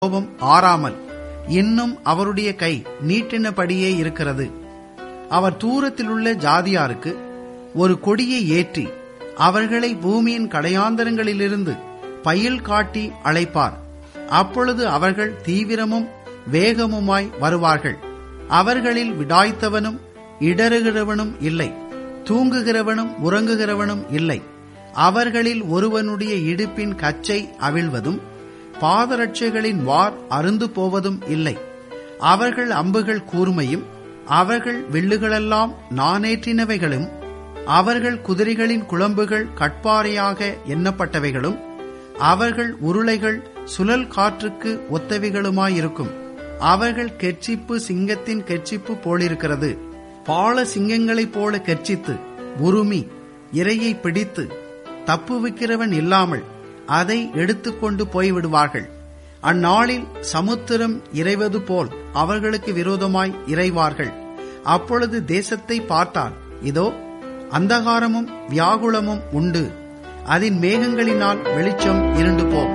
கோபம் ஆறாமல் இன்னும் அவருடைய கை நீட்டினபடியே இருக்கிறது அவர் தூரத்திலுள்ள ஜாதியாருக்கு ஒரு கொடியை ஏற்றி அவர்களை பூமியின் கடையாந்தரங்களிலிருந்து பயில் காட்டி அழைப்பார் அப்பொழுது அவர்கள் தீவிரமும் வேகமுமாய் வருவார்கள் அவர்களில் விடாய்த்தவனும் இடறுகிறவனும் இல்லை தூங்குகிறவனும் உறங்குகிறவனும் இல்லை அவர்களில் ஒருவனுடைய இடுப்பின் கச்சை அவிழ்வதும் பாதரட்சைகளின் வார் அருந்து போவதும் இல்லை அவர்கள் அம்புகள் கூர்மையும் அவர்கள் வில்லுகளெல்லாம் நானேற்றினவைகளும் அவர்கள் குதிரைகளின் குழம்புகள் கட்பாறையாக எண்ணப்பட்டவைகளும் அவர்கள் உருளைகள் சுழல் காற்றுக்கு ஒத்தவைகளுமாயிருக்கும் அவர்கள் கெர்ச்சிப்பு சிங்கத்தின் கெர்ச்சிப்பு போலிருக்கிறது பால சிங்கங்களைப் போல கெர்ச்சித்து உருமி இரையை பிடித்து தப்புவிக்கிறவன் இல்லாமல் அதை எடுத்துக்கொண்டு போய்விடுவார்கள் அந்நாளில் சமுத்திரம் இறைவது போல் அவர்களுக்கு விரோதமாய் இறைவார்கள் அப்பொழுது தேசத்தை பார்த்தால் இதோ அந்தகாரமும் வியாகுலமும் உண்டு அதன் மேகங்களினால் வெளிச்சம் இருண்டு போம்